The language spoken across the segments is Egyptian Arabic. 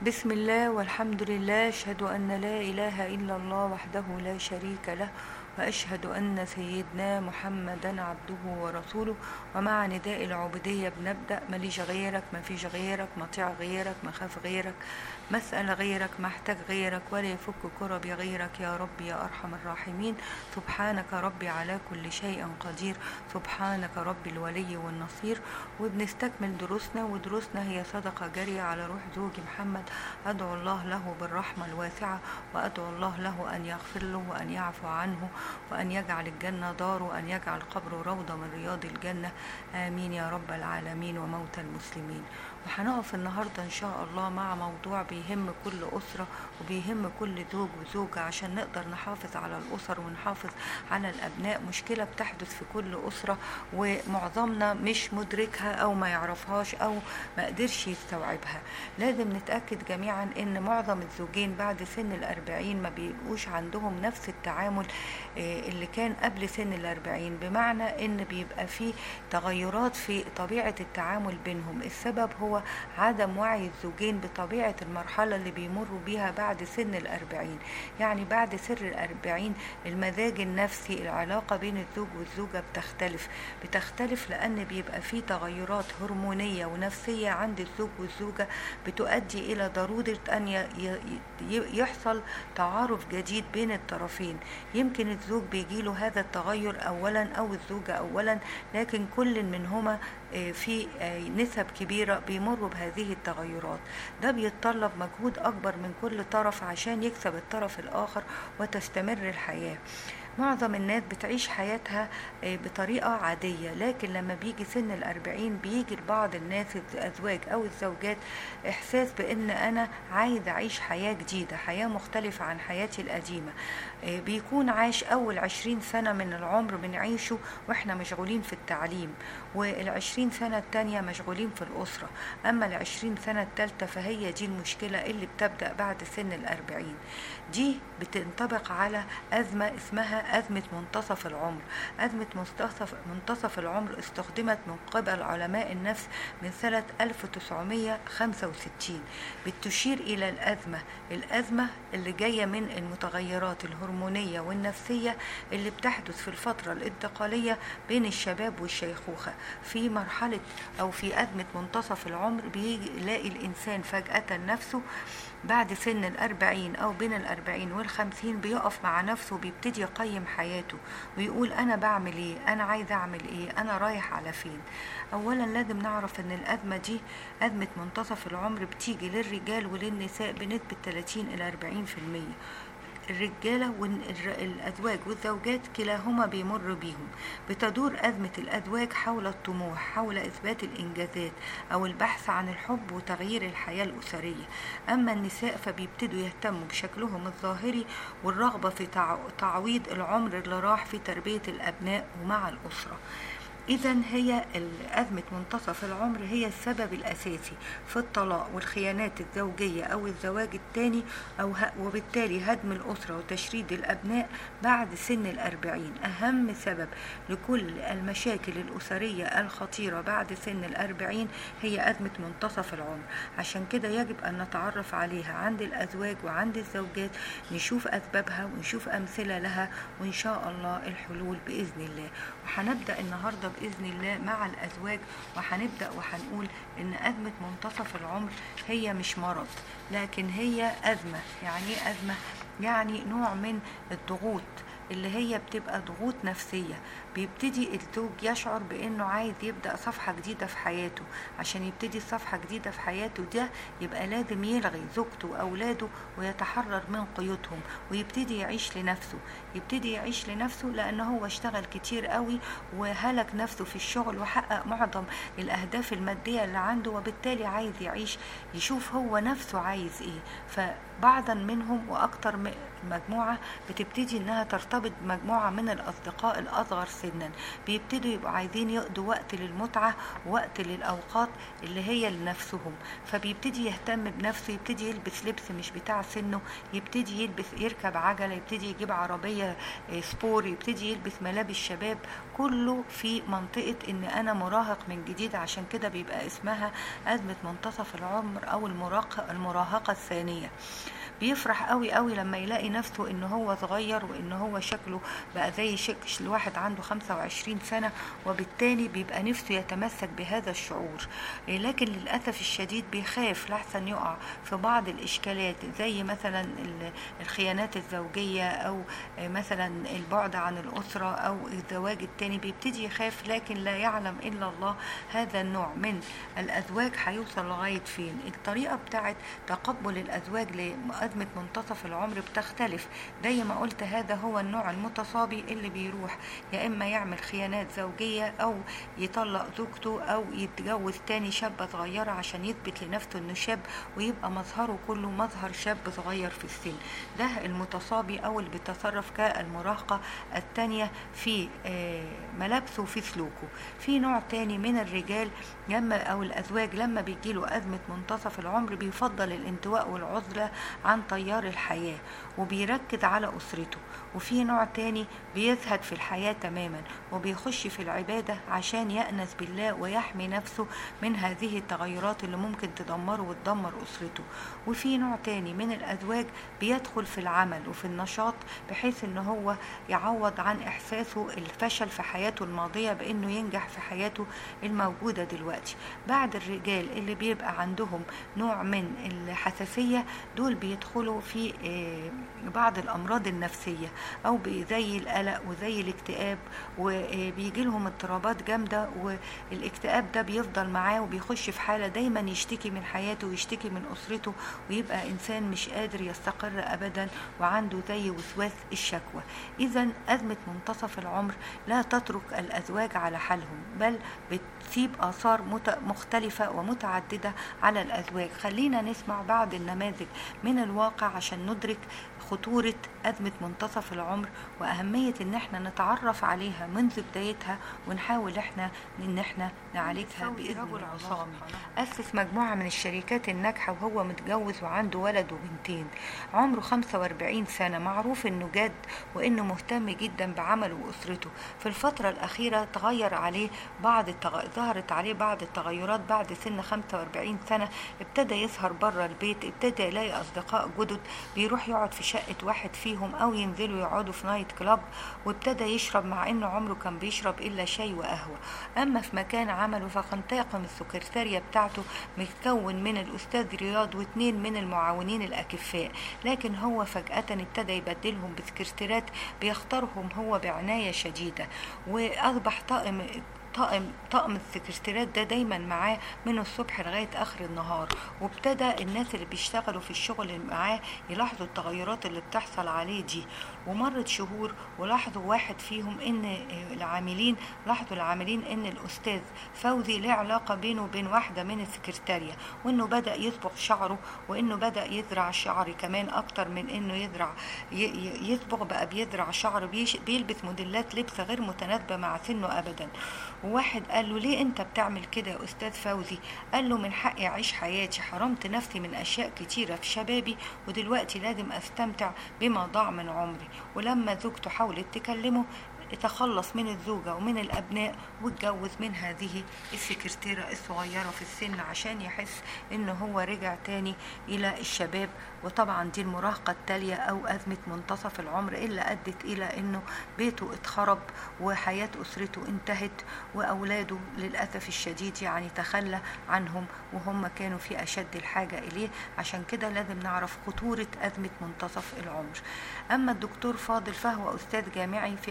بسم الله والحمد لله أشهد أن لا إله إلا الله وحده لا شريك له وأشهد أن سيدنا محمدا عبده ورسوله ومع نداء العبودية بنبدأ ماليش غيرك ما فيش غيرك مطيع غيرك مخاف غيرك مسأل غيرك محتاج غيرك ولا يفك كربي غيرك يا رب يا أرحم الراحمين سبحانك ربي على كل شيء قدير سبحانك ربي الولي والنصير وبنستكمل دروسنا ودروسنا هي صدقة جارية على روح زوجي محمد أدعو الله له بالرحمة الواسعة وأدعو الله له أن يغفر له وأن يعفو عنه وأن يجعل الجنة دار وأن يجعل قبره روضة من رياض الجنة آمين يا رب العالمين وموتى المسلمين وهنقف النهاردة إن شاء الله مع موضوع بيهم كل أسرة وبيهم كل زوج وزوجة عشان نقدر نحافظ على الأسر ونحافظ على الأبناء مشكلة بتحدث في كل أسرة ومعظمنا مش مدركها أو ما يعرفهاش أو ما قدرش يستوعبها لازم نتأكد جميعا إن معظم الزوجين بعد سن الأربعين ما بيبقوش عندهم نفس التعامل اللي كان قبل سن الأربعين بمعنى إن بيبقى فيه تغيرات في طبيعة التعامل بينهم السبب هو عدم وعي الزوجين بطبيعة المرحلة اللي بيمروا بيها بعد سن الأربعين يعني بعد سر الأربعين المزاج النفسي العلاقة بين الزوج والزوجة بتختلف بتختلف لأن بيبقى فيه تغيرات هرمونية ونفسية عند الزوج والزوجة بتؤدي إلى ضرورة أن يحصل تعارف جديد بين الطرفين يمكن الزوج بيجيله هذا التغير أولا أو الزوجة أولا لكن كل منهما في نسب كبيرة بيمروا بهذه التغيرات ده بيتطلب مجهود أكبر من كل طرف عشان يكسب الطرف الآخر وتستمر الحياة معظم الناس بتعيش حياتها بطريقة عادية لكن لما بيجي سن الأربعين بيجي لبعض الناس الأزواج أو الزوجات إحساس بأن أنا عايز أعيش حياة جديدة حياة مختلفة عن حياتي القديمة بيكون عاش أول عشرين سنة من العمر بنعيشه وإحنا مشغولين في التعليم والعشرين سنة التانية مشغولين في الأسرة أما العشرين سنة التالتة فهي دي المشكلة اللي بتبدأ بعد سن الأربعين دي بتنطبق على أزمة اسمها أزمة منتصف العمر أزمة منتصف, منتصف العمر استخدمت من قبل علماء النفس من سنة 1965 بتشير إلى الأزمة الأزمة اللي جاية من المتغيرات الهرمونية والنفسية اللي بتحدث في الفترة الانتقالية بين الشباب والشيخوخة في مرحلة أو في أزمة منتصف العمر بيلاقي الإنسان فجأة نفسه بعد سن الأربعين أو بين الأربعين والخمسين بيقف مع نفسه بيبتدي يقيم حياته ويقول أنا بعمل إيه أنا عايز أعمل إيه أنا رايح على فين أولا لازم نعرف أن الأزمة دي أزمة منتصف العمر بتيجي للرجال وللنساء بنسبة 30 إلى 40 في المية الرجالة والأزواج والزوجات كلاهما بيمر بيهم بتدور أزمة الأزواج حول الطموح حول إثبات الإنجازات أو البحث عن الحب وتغيير الحياة الأسرية أما النساء فبيبتدوا يهتموا بشكلهم الظاهري والرغبة في تعويض العمر اللي راح في تربية الأبناء ومع الأسرة إذا هي أزمة منتصف العمر هي السبب الأساسي في الطلاق والخيانات الزوجية أو الزواج الثاني أو وبالتالي هدم الأسرة وتشريد الأبناء بعد سن الأربعين أهم سبب لكل المشاكل الأسرية الخطيرة بعد سن الأربعين هي أزمة منتصف العمر عشان كده يجب أن نتعرف عليها عند الأزواج وعند الزوجات نشوف أسبابها ونشوف أمثلة لها وإن شاء الله الحلول بإذن الله وهنبدأ النهاردة بإذن الله مع الأزواج وهنبدأ وهنقول إن أزمة منتصف العمر هي مش مرض لكن هي أزمة يعني إيه أزمة؟ يعني نوع من الضغوط اللي هي بتبقى ضغوط نفسية بيبتدي الزوج يشعر بانه عايز يبدا صفحه جديده في حياته عشان يبتدي صفحه جديده في حياته ده يبقى لازم يلغي زوجته واولاده ويتحرر من قيودهم ويبتدي يعيش لنفسه يبتدي يعيش لنفسه لان هو اشتغل كتير قوي وهلك نفسه في الشغل وحقق معظم الاهداف الماديه اللي عنده وبالتالي عايز يعيش يشوف هو نفسه عايز ايه بعضا منهم واكتر م- مجموعة بتبتدي انها ترتبط بمجموعة من الاصدقاء الاصغر سنا بيبتدوا يبقوا عايزين يقضوا وقت للمتعة ووقت للاوقات اللي هي لنفسهم فبيبتدي يهتم بنفسه يبتدي يلبس لبس مش بتاع سنه يبتدي يلبس يركب عجلة يبتدي يجيب عربية آه، سبور يبتدي يلبس ملابس شباب كله في منطقة ان انا مراهق من جديد عشان كده بيبقى اسمها ازمة منتصف العمر او المراهقة المراهقة الثانية بيفرح قوي قوي لما يلاقي نفسه ان هو صغير وان هو شكله بقى زي شكل الواحد عنده 25 سنة وبالتالي بيبقى نفسه يتمسك بهذا الشعور إيه، لكن للأسف الشديد بيخاف لحسن يقع في بعض الإشكالات زي مثلا ال- الخيانات الزوجية أو آه، مثلا البعد عن الأسرة أو الزواج التاني بيبتدي يخاف لكن لا يعلم إلا الله هذا النوع من الأزواج هيوصل لغاية فين الطريقة بتاعت تقبل الأزواج لأزمة منتصف العمر بتختلف زي ما قلت هذا هو النوع المتصابي اللي بيروح يا إما يعمل خيانات زوجية أو يطلق زوجته أو يتجوز تاني شابة صغيرة عشان يثبت لنفسه إنه شاب ويبقى مظهره كله مظهر شاب صغير في السن ده المتصابي أو اللي بيتصرف كالمراهقة التانية في آه، ملابسه وفي سلوكه في نوع تاني من الرجال لما أو الأزواج لما بيجيله أزمة منتصف العمر بيفضل الانطواء والعزلة عن تيار الحياة وبيركز على أسرته وفي نوع تاني بيزهد في الحياة تماما وبيخش في العبادة عشان يأنس بالله ويحمي نفسه من هذه التغيرات اللي ممكن تدمره وتدمر أسرته وفي نوع تاني من الأزواج بيدخل في العمل وفي النشاط بحيث ان هو يعوض عن إحساسه الفشل في حياته الماضية بأنه ينجح في حياته الموجودة دلوقتي بعد الرجال اللي بيبقى عندهم نوع من الحساسية دول بيدخلوا في آه، بعض الأمراض النفسية أو بي- زي القلق وزي الاكتئاب وبيجي لهم اضطرابات جامدة والاكتئاب ده بيفضل معاه وبيخش في حالة دايما يشتكي من حياته ويشتكي من أسرته ويبقى إنسان مش قادر يستقر أبدا وعنده زي وسواس الشكوى إذا أزمة منتصف العمر لا تترك الأزواج على حالهم بل بتسيب آثار مت- مختلفة ومتعددة على الأزواج خلينا نسمع بعض النماذج من الواقع عشان ندرك خطورة أزمة منتصف العمر وأهمية إن احنا نتعرف عليها منذ بدايتها ونحاول احنا إن احنا نعالجها بإذن الله عصامي أسس مجموعة من الشركات الناجحة وهو متجوز وعنده ولد وبنتين عمره 45 سنة معروف إنه جاد وإنه مهتم جدا بعمله وأسرته في الفترة الأخيرة تغير عليه بعض التغ... ظهرت عليه بعض التغيرات بعد سن 45 سنة ابتدى يسهر بره البيت ابتدى يلاقي أصدقاء جدد بيروح يقعد في شقة واحد فيهم أو ينزلوا يقعدوا في نايت كلاب وابتدى يشرب مع إنه عمره كان بيشرب إلا شاي وقهوة أما في مكان عمله فكان طاقم السكرتارية بتاعته متكون من الأستاذ رياض واثنين من المعاونين الأكفاء لكن هو فجأة ابتدى يبدلهم بسكرتيرات بيختارهم هو بعناية شديدة وأصبح طاقم طاقم طقم السكرتيرات ده دايما معاه من الصبح لغايه اخر النهار وابتدى الناس اللي بيشتغلوا في الشغل اللي معاه يلاحظوا التغيرات اللي بتحصل عليه دي ومرت شهور ولاحظوا واحد فيهم ان العاملين لاحظوا العاملين ان الاستاذ فوزي له علاقه بينه وبين واحده من السكرتاريه وانه بدا يصبغ شعره وانه بدا يزرع شعر كمان اكتر من انه يزرع ي- ي- يصبغ بقى بيزرع شعر بيش- بيلبس موديلات لبس غير متناسبه مع سنه ابدا وواحد قال له ليه انت بتعمل كده يا استاذ فوزي قال له من حقي اعيش حياتي حرمت نفسي من اشياء كتيره في شبابي ودلوقتي لازم استمتع بما ضاع من عمري ولما زوجته حاولت تكلمه تخلص من الزوجة ومن الأبناء واتجوز من هذه السكرتيرة الصغيرة في السن عشان يحس إن هو رجع تاني إلى الشباب وطبعا دي المراهقة التالية أو أزمة منتصف العمر اللي أدت إلى إنه بيته اتخرب وحياة أسرته انتهت وأولاده للأسف الشديد يعني تخلى عنهم وهم كانوا في أشد الحاجة إليه عشان كده لازم نعرف خطورة أزمة منتصف العمر أما الدكتور فاضل فهو أستاذ جامعي في أحد فروع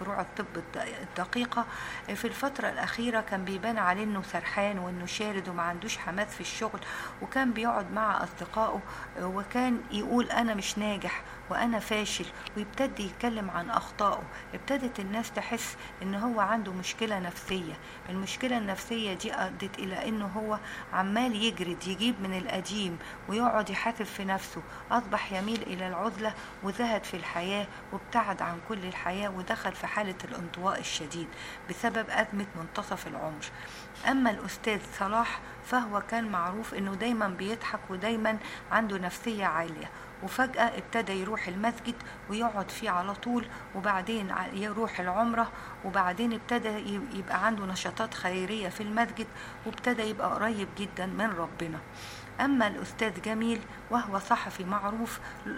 فروع الطب الدقيقة في الفترة الأخيرة كان بيبان عليه إنه سرحان وإنه شارد وما عندوش حماس في الشغل وكان بيقعد مع أصدقائه وكان يقول أنا مش ناجح وانا فاشل ويبتدي يتكلم عن اخطائه ابتدت الناس تحس ان هو عنده مشكله نفسيه المشكله النفسيه دي ادت الى انه هو عمال يجرد يجيب من القديم ويقعد يحاسب في نفسه اصبح يميل الى العزله وزهد في الحياه وابتعد عن كل الحياه ودخل في حاله الانطواء الشديد بسبب ازمه منتصف العمر اما الاستاذ صلاح فهو كان معروف انه دايما بيضحك ودايما عنده نفسيه عاليه وفجأة ابتدى يروح المسجد ويقعد فيه على طول وبعدين يروح العمرة وبعدين ابتدى يبقى عنده نشاطات خيرية في المسجد وابتدى يبقى قريب جدا من ربنا أما الأستاذ جميل وهو صحفي معروف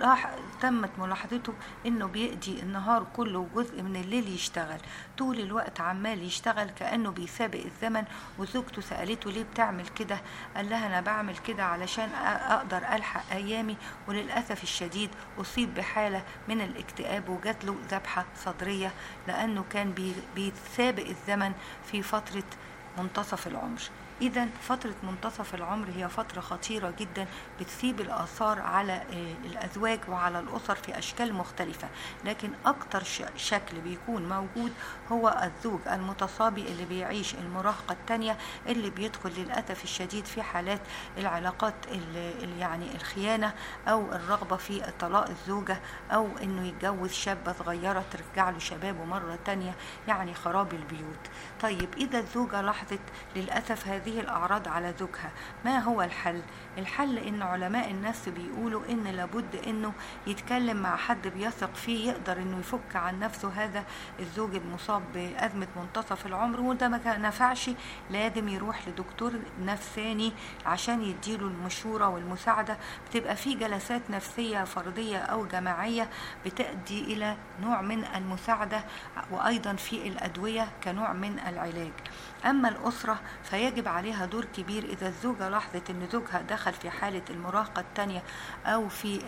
تمت ملاحظته إنه بيقضي النهار كله وجزء من الليل يشتغل طول الوقت عمال يشتغل كأنه بيسابق الزمن وزوجته سألته ليه بتعمل كده قال لها أنا بعمل كده علشان أقدر ألحق أيامي وللأسف الشديد أصيب بحالة من الاكتئاب وجات له ذبحة صدرية لأنه كان بيسابق الزمن في فترة منتصف العمر إذا فترة منتصف العمر هي فترة خطيرة جدا بتسيب الآثار على الأزواج وعلى الأسر في أشكال مختلفة لكن أكتر شكل بيكون موجود هو الزوج المتصابي اللي بيعيش المراهقة التانية اللي بيدخل للأسف الشديد في حالات العلاقات اللي يعني الخيانة أو الرغبة في طلاق الزوجة أو إنه يتجوز شابة صغيرة ترجع له شبابه مرة تانية يعني خراب البيوت طيب إذا الزوجة لاحظت للأسف هذه هذه الأعراض على زوجها ما هو الحل؟ الحل إن علماء النفس بيقولوا إن لابد إنه يتكلم مع حد بيثق فيه يقدر إنه يفك عن نفسه هذا الزوج المصاب بأزمة منتصف العمر وده ما نفعش لازم يروح لدكتور نفساني عشان يديله المشورة والمساعدة بتبقى في جلسات نفسية فردية أو جماعية بتأدي إلى نوع من المساعدة وأيضا في الأدوية كنوع من العلاج أما الأسرة فيجب عليها دور كبير إذا الزوجة لاحظت أن زوجها دخل في حالة المراهقة التانية أو في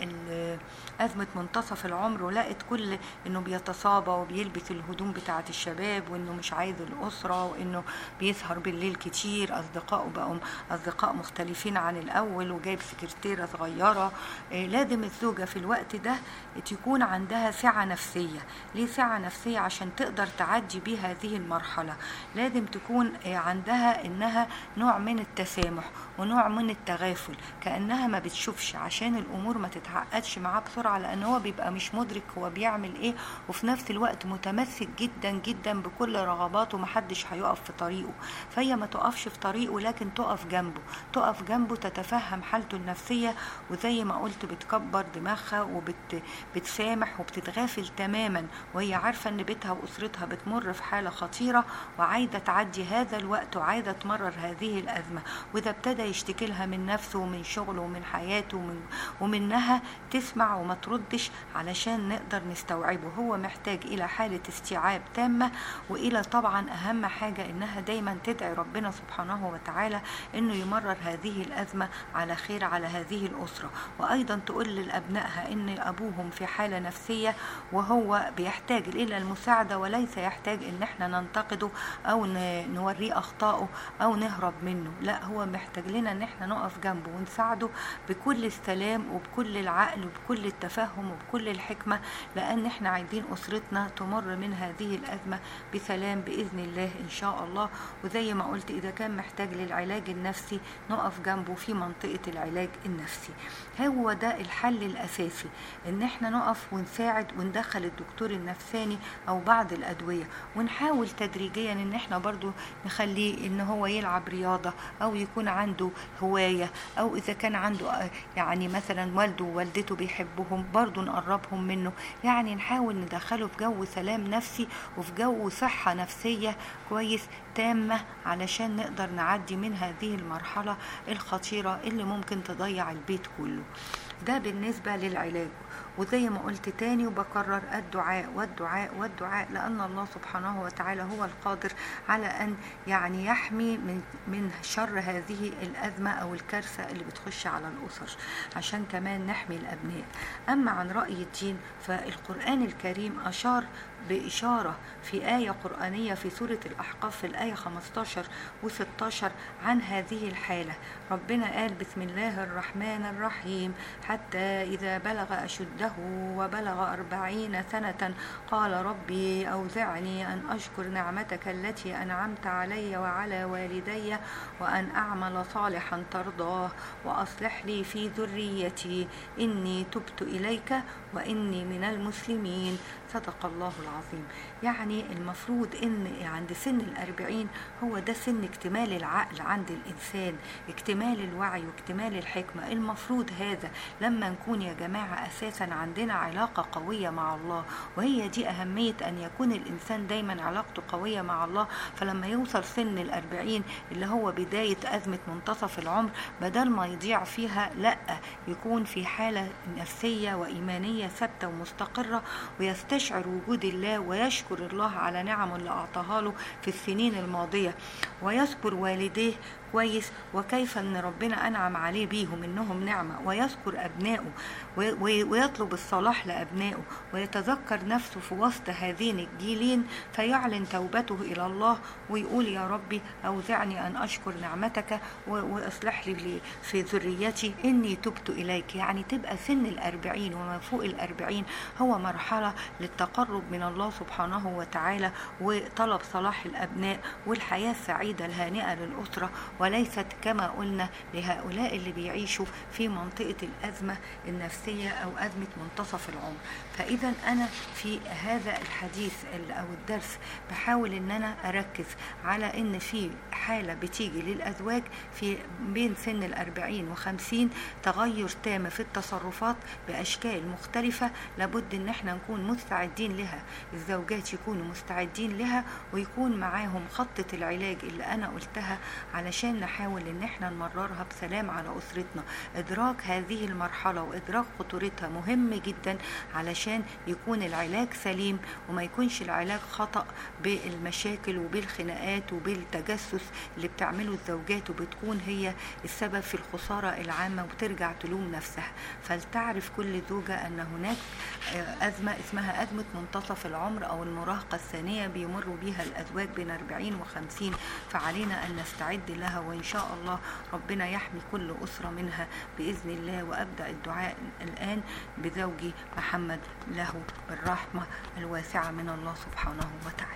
أزمة منتصف العمر ولقت كل أنه بيتصابى وبيلبس الهدوم بتاعة الشباب وأنه مش عايز الأسرة وأنه بيسهر بالليل كتير أصدقائه بقوا أصدقاء مختلفين عن الأول وجايب سكرتيرة صغيرة لازم الزوجة في الوقت ده تكون عندها سعة نفسية ليه سعة نفسية عشان تقدر تعدي بيه هذه المرحلة لازم تكون عندها إنها نوع من التسامح ونوع من التغافل كأنها ما بتشوفش عشان الأمور ما تتعقدش معاه بسرعة لأن هو بيبقى مش مدرك هو بيعمل إيه وفي نفس الوقت متمسك جدا جدا بكل رغباته محدش هيقف في طريقه فهي ما تقفش في طريقه لكن تقف جنبه تقف جنبه تتفهم حالته النفسية وزي ما قلت بتكبر دماغها وبتسامح وبتتغافل تماما وهي عارفة ان بيتها واسرتها بتمر في حالة خطيرة وعايزة تعدي هذا الوقت وعايزة تمرر هذه الأزمة وإذا ابتدى يشتكي لها من نفسه ومن شغله ومن حياته ومن ومنها تسمع وما تردش علشان نقدر نستوعبه هو محتاج إلى حالة استيعاب تامة وإلى طبعا أهم حاجة إنها دايما تدعي ربنا سبحانه وتعالى إنه يمرر هذه الأزمة على خير على هذه الأسرة وأيضا تقول لأبنائها إن أبوهم في حالة نفسية وهو بيحتاج إلى المساعدة وليس يحتاج إن احنا ننتقده أو نوريه أخطائه أو نهرب منه لا هو محتاج لنا إن احنا نقف جنبه ونساعده بكل السلام وبكل العقل وبكل التفهم وبكل الحكمة لأن احنا عايزين أسرتنا تمر من هذه الأزمة بسلام بإذن الله إن شاء الله وزي ما قلت إذا كان محتاج للعلاج النفسي نقف جنبه في منطقة العلاج النفسي هو ده الحل الأساسي إن احنا نقف ونساعد وندخل الدكتور النفساني أو بعض الأدوية ونحاول تدريجيا إن احنا برضو نخليه إن هو يلعب رياضة أو يكون عنده هواية أو إذا كان عنده يعني مثلا والده ووالدته بيحبهم برضو نقربهم منه يعني نحاول ندخله في جو سلام نفسي وفي جو صحة نفسية كويس تامة علشان نقدر نعدي من هذه المرحلة الخطيرة اللي ممكن تضيع البيت كله ده بالنسبة للعلاج وزي ما قلت تاني وبكرر الدعاء والدعاء والدعاء لأن الله سبحانه وتعالى هو القادر على أن يعني يحمي من من شر هذه الأزمة أو الكارثة اللي بتخش على الأسر عشان كمان نحمي الأبناء أما عن رأي الدين فالقرآن الكريم أشار بإشارة في آية قرآنية في سورة الأحقاف في الآية 15 و16 عن هذه الحالة ربنا قال بسم الله الرحمن الرحيم حتى إذا بلغ أشده وبلغ أربعين سنة قال ربي أوزعني أن أشكر نعمتك التي أنعمت علي وعلى والدي وأن أعمل صالحا ترضاه وأصلح لي في ذريتي إني تبت إليك وإني من المسلمين صدق الله العظيم يعني المفروض ان عند سن الأربعين هو ده سن اكتمال العقل عند الإنسان اكتمال الوعي واكتمال الحكمة المفروض هذا لما نكون يا جماعة أساسا عندنا علاقة قوية مع الله وهي دي أهمية أن يكون الإنسان دايما علاقته قوية مع الله فلما يوصل سن الأربعين اللي هو بداية أزمة منتصف العمر بدل ما يضيع فيها لأ يكون في حالة نفسية وإيمانية ثابتة ومستقرة ويستشعر وجود الله ويشكر الله على نعمه اللي أعطاها له في السنين الماضية ويذكر والديه كويس وكيف ان ربنا انعم عليه بيهم انهم نعمه ويذكر ابنائه ويطلب الصلاح لابنائه ويتذكر نفسه في وسط هذين الجيلين فيعلن توبته الى الله ويقول يا ربي اوزعني ان اشكر نعمتك واصلح لي في ذريتي اني تبت اليك يعني تبقى سن الاربعين وما فوق الاربعين هو مرحله للتقرب من الله سبحانه وتعالى وطلب صلاح الابناء والحياه السعيده الهانئه للاسره وليست كما قلنا لهؤلاء اللي بيعيشوا في منطقة الأزمة النفسية أو أزمة منتصف العمر فإذا أنا في هذا الحديث أو الدرس بحاول أن أنا أركز على أن في حالة بتيجي للأزواج في بين سن الأربعين وخمسين تغير تام في التصرفات بأشكال مختلفة لابد أن احنا نكون مستعدين لها الزوجات يكونوا مستعدين لها ويكون معاهم خطة العلاج اللي أنا قلتها علشان عشان نحاول ان احنا نمررها بسلام على اسرتنا ادراك هذه المرحلة وادراك خطورتها مهم جدا علشان يكون العلاج سليم وما يكونش العلاج خطأ بالمشاكل وبالخناقات وبالتجسس اللي بتعمله الزوجات وبتكون هي السبب في الخسارة العامة وترجع تلوم نفسها فلتعرف كل زوجة ان هناك أزمة اسمها أزمة منتصف العمر أو المراهقة الثانية بيمر بها الأزواج بين 40 و 50 فعلينا أن نستعد لها وإن شاء الله ربنا يحمي كل أسرة منها بإذن الله وأبدأ الدعاء الآن بزوجي محمد له بالرحمة الواسعة من الله سبحانه وتعالى